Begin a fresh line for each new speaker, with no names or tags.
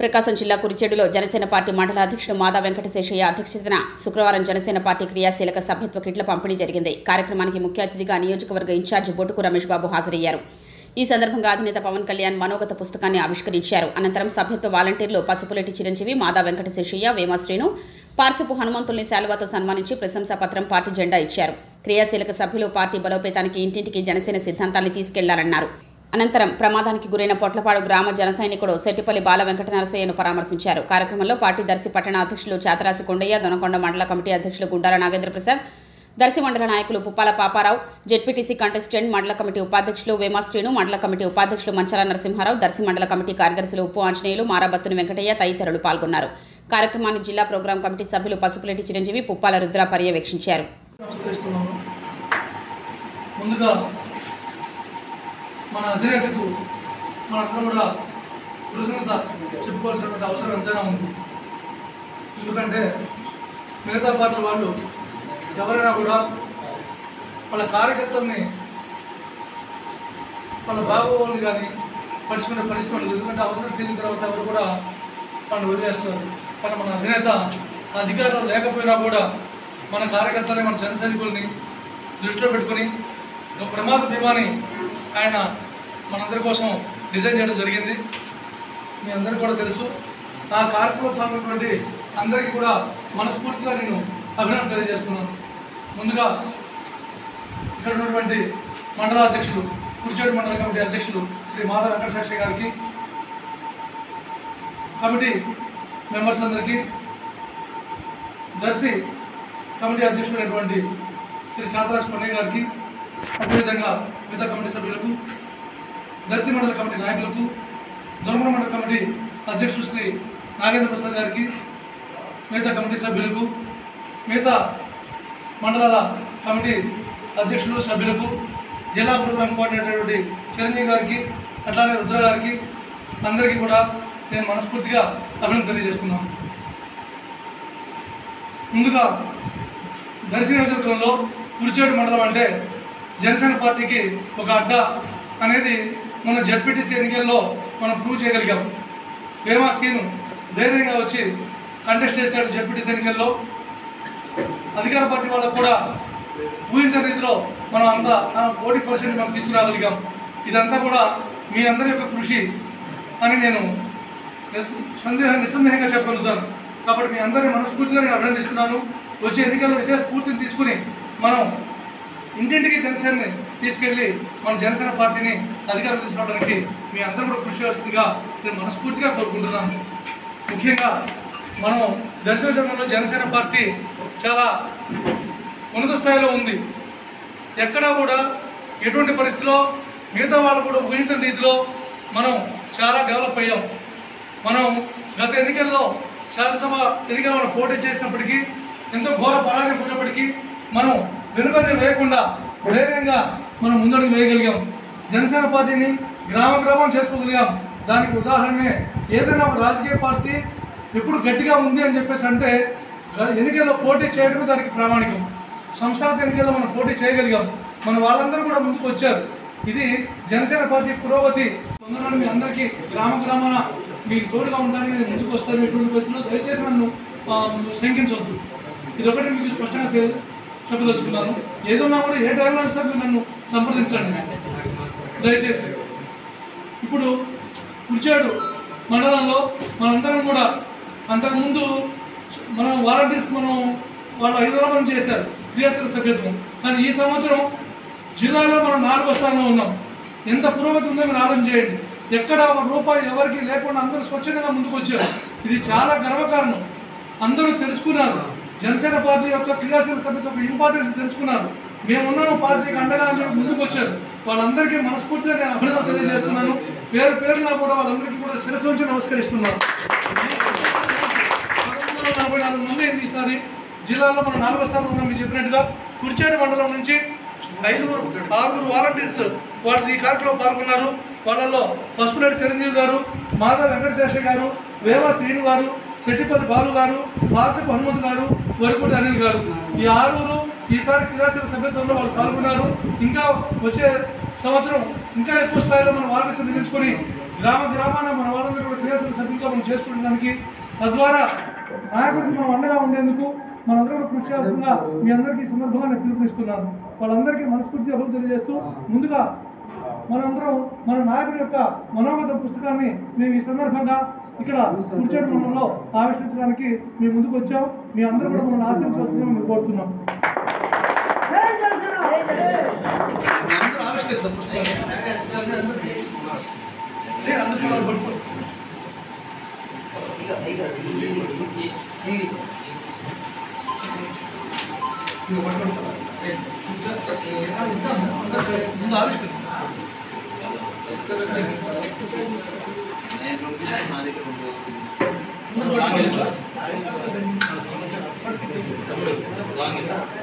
ప్రకాశం జిల్లా కురిచేడులో జనసేన పార్టీ మండల అధ్యక్షుడు మాదా వెంకటశేషయ్య అధ్యక్షతన శుక్రవారం జనసేన పార్టీ క్రియాశీలక సభ్యత్వ కిట్ల పంపిణీ జరిగింది కార్యక్రమానికి ముఖ్య అతిథిగా నియోజకవర్గ ఇన్ఛార్జి బొట్టుకు రమేష్ బాబు హాజరయ్యారు ఈ సందర్భంగా అధినేత పవన్ కళ్యాణ్ మనోగత పుస్తకాన్ని ఆవిష్కరించారు అనంతరం సభ్యత్వ వాలంటీర్లు పసుపులెట్టి చిరంజీవి మాదా వెంకటశేషయ్య వేమశ్రీను పార్సపు హనుమంతుల్ని శాలువాతో సన్మానించి ప్రశంసా పత్రం పార్టీ జెండా ఇచ్చారు క్రియాశీలక సభ్యులు పార్టీ బలోపేతానికి ఇంటింటికి జనసేన సిద్ధాంతాన్ని తీసుకెళ్లారన్నారు అనంతరం ప్రమాదానికి గురైన పొట్లపాడు గ్రామ జన సైనికుడు సెట్టిపల్లి బాల వెంకట నరసయ్యను పరామర్శించారు కార్యక్రమంలో పార్టీ దర్శి పట్టణ అధ్యక్షులు చాతరాసి కొండయ్య దొనకొండ మండల కమిటీ అధ్యక్షులు గుండాల నాగేంద్ర ప్రసాద్ దర్శి మండల నాయకులు పుప్పాల పాపారావు జెడ్పీటీసీ కంటెస్టెంట్ మండల కమిటీ ఉపాధ్యక్షులు వేమాశ్రీను మండల కమిటీ ఉపాధ్యక్షులు మంచాల నరసింహారావు దర్శి మండల కమిటీ కార్యదర్శులు ఉప్పు ఆంజనేయులు మారాబత్తుని వెంకటయ్య తదితరులు పాల్గొన్నారు కార్యక్రమాన్ని జిల్లా ప్రోగ్రాం కమిటీ సభ్యులు పసుపులేటి చిరంజీవి పుప్పాల రుద్ర పర్యవేక్షించారు
నమస్కరిస్తున్నాను ముందుగా మన అధినేతకు మనందరం కూడా కృతజ్ఞత చెప్పుకోవాల్సినటువంటి అవసరం ఎంతైనా ఉంది ఎందుకంటే మిగతా పార్టీల వాళ్ళు ఎవరైనా కూడా వాళ్ళ కార్యకర్తల్ని వాళ్ళ బాగోగులు కానీ పడుచుకునే పరిస్థితి ఉండదు ఎందుకంటే అవసరం తీరిన తర్వాత ఎవరు కూడా వాళ్ళు వదిలేస్తారు కానీ మన అధినేత అధికారం లేకపోయినా కూడా మన కార్యకర్తల్ని మన జన సైనికుల్ని దృష్టిలో పెట్టుకొని ఒక ప్రమాద బీమాని ఆయన మనందరి కోసం డిజైన్ చేయడం జరిగింది మీ అందరికీ కూడా తెలుసు ఆ కార్యక్రమంలో పాల్గొన్నటువంటి అందరికీ కూడా మనస్ఫూర్తిగా నేను అభినందన తెలియజేస్తున్నాను ముందుగా ఇక్కడ ఉన్నటువంటి మండల అధ్యక్షులు కుర్చేడు మండల కమిటీ అధ్యక్షులు శ్రీ మాధవ వెంకటశాస్త్రి గారికి కమిటీ మెంబర్స్ అందరికీ దర్శి కమిటీ అధ్యక్షుడైనటువంటి శ్రీ చాతరాజ్ కొండయ్య గారికి అదేవిధంగా మిగతా కమిటీ సభ్యులకు దర్శి మండల కమిటీ నాయకులకు దొరమల మండల కమిటీ అధ్యక్షులు శ్రీ నాగేంద్ర ప్రసాద్ గారికి మిగతా కమిటీ సభ్యులకు మిగతా మండలాల కమిటీ అధ్యక్షులు సభ్యులకు జిల్లా ప్రోగ్రాం కోఆర్డినేటర్ అయినటువంటి చిరంజీవి గారికి అట్లానే రుద్ర గారికి అందరికీ కూడా నేను మనస్ఫూర్తిగా అభినందన తెలియజేస్తున్నాను ముందుగా దర్శి నియోజకవర్గంలో కురిచేడు మండలం అంటే జనసేన పార్టీకి ఒక అడ్డ అనేది మన జడ్పీటీసీ ఎన్నికల్లో మనం ప్రూవ్ చేయగలిగాం వేమా సీను ధైర్యంగా వచ్చి కంటెస్ట్ చేశాడు జడ్పీటీసీ ఎన్నికల్లో అధికార పార్టీ వాళ్ళకు కూడా ఊహించిన రీతిలో మనం అంతా ఓటీ పర్సెంట్ మనం తీసుకురాగలిగాం ఇదంతా కూడా మీ అందరి యొక్క కృషి అని నేను సందేహ నిస్సందేహంగా చెప్పగలుగుతాను కాబట్టి మీ అందరినీ మనస్ఫూర్తిగా నేను అభినందిస్తున్నాను వచ్చే ఎన్నికల్లో ఇదే స్ఫూర్తిని తీసుకుని మనం ఇంటింటికి జనసేనని తీసుకెళ్ళి మన జనసేన పార్టీని అధికారం తీసుకోవడానికి మీ అందరూ కూడా కృషి చేస్తుందిగా నేను మనస్ఫూర్తిగా కోరుకుంటున్నాను ముఖ్యంగా మనం దర్శనంలో జనసేన పార్టీ చాలా ఉన్నత స్థాయిలో ఉంది ఎక్కడా కూడా ఎటువంటి పరిస్థితిలో మిగతా వాళ్ళు కూడా ఊహించిన రీతిలో మనం చాలా డెవలప్ అయ్యాం మనం గత ఎన్నికల్లో శాసనసభ ఎన్నికల్లో మనం పోటీ చేసినప్పటికీ ఎంతో ఘోర పరాజయం పోయినప్పటికీ మనం వెనుకని వేయకుండా ధైర్యంగా మనం ముందడుగు వేయగలిగాం జనసేన పార్టీని గ్రామ గ్రామం చేసుకోగలిగాం దానికి ఉదాహరణే ఏదైనా ఒక రాజకీయ పార్టీ ఎప్పుడు గట్టిగా ఉంది అని చెప్పేసి అంటే గ- ఎన్నికల్లో పోటీ చేయడమే దానికి ప్రామాణికం సంస్థాగత ఎన్నికల్లో మనం పోటీ చేయగలిగాం మన వాళ్ళందరూ కూడా ముందుకు వచ్చారు ఇది జనసేన పార్టీ పురోగతి తొందరలో మీ అందరికీ గ్రామ గ్రామాన మీకు తోడుగా ఉండడానికి నేను ముందుకు వస్తాను ఎటువంటి పరిస్థితుల్లో దయచేసి నన్ను ఆ, శంకించవద్దు ఇది ఒకటి మీకు స్పష్టంగా తె- చెప్పదలుచుకున్నాను ఏదన్నా కూడా ఏ టైంలో అయినా సరే మీరు నన్ను సంప్రదించండి దయచేసి ఇప్పుడు కుర్చాడు మండలంలో మనందరం కూడా అంతకుముందు మనం వాలంటీర్స్ మనం వాళ్ళు ఐదు వందల మంది చేశారు క్రియాశీల సభ్యత్వం కానీ ఈ సంవత్సరం జిల్లాలో మనం నాలుగో స్థానంలో ఉన్నాం ఎంత పురోగతి ఉందో మీరు ఆలోచన చేయండి ఎక్కడ ఒక రూపాయి ఎవరికి లేకుండా అందరూ స్వచ్ఛందంగా ముందుకు వచ్చారు ఇది చాలా గర్వకారణం అందరూ తెలుసుకున్నారు జనసేన పార్టీ యొక్క క్రియాశీల సభ్యత యొక్క ఇంపార్టెన్స్ తెలుసుకున్నారు మేమున్నాము పార్టీకి అండగా అని చెప్పి ముందుకు వచ్చారు వాళ్ళందరికీ మనస్ఫూర్తిగా నేను అభినందన తెలియజేస్తున్నాను పేరు పేరున కూడా వాళ్ళందరికీ కూడా శిరస్సు ఉంచి నమస్కరిస్తున్నాను పదకొండు వందల నలభై నాలుగు మంది అయింది ఈసారి జిల్లాలో మనం నాలుగో స్థానంలో ఉన్నాం మీరు చెప్పినట్టుగా కుర్చేడు మండలం నుంచి ఐదుగురు ఆరుగురు వాలంటీర్స్ వాళ్ళు ఈ కార్యక్రమంలో పాల్గొన్నారు వాళ్ళలో పసుపులేటి చిరంజీవి గారు మాధవ వెంకటశేష గారు వేవ శ్రీను గారు సెట్టిపల్లి బాలు గారు వాసపు హనుమంత్ గారు వరకుటి అనిల్ గారు ఈ ఆరుగురు ఈసారి క్రియాశీల సభ్యత్వంలో వాళ్ళు పాల్గొన్నారు ఇంకా వచ్చే సంవత్సరం ఇంకా ఎక్కువ స్థాయిలో మనం వాల్మీకి నిర్మించుకొని గ్రామ గ్రామాన మన వాళ్ళందరూ కూడా క్రియాశీల సభ్యులుగా మనం చేసుకోవడానికి తద్వారా నాయకుడికి మనం అండగా ఉండేందుకు మనందరం కూడా కృషి చేయాల్సిందిగా మీ అందరికీ ఈ సందర్భంగా నేను పిలుపునిస్తున్నాను వాళ్ళందరికీ మనస్ఫూర్తిగా అభివృద్ధి తెలియజేస్తూ ముందుగా మనందరం మన నాయకుడి యొక్క మనోగత పుస్తకాన్ని మేము ఈ సందర్భంగా ఇక్కడ కుర్చేడు మండలంలో ఆవిష్కరించడానికి మీ ముందుకు వచ్చాం మీ అందరూ కూడా మమ్మల్ని ఆశీర్వదించాల్సిందిగా మేము కోరుతున్నాం ఆవిష్కరిద్దాం పుస్తకాన్ని. ఏ, అందరికీ వాళ్ళు పట్టుకో. ఇదిగో పట్టుకో. ఏ, ఏ, ఉంటాను. అందరికీ ముందు ఆవిష్కరిద్దాం
నేను పంపిస్తాను మా దగ్గర ఉండు.
ముందు పట్టుకో.
తమ్ముడు, లాంగ్ ఇవ్వు.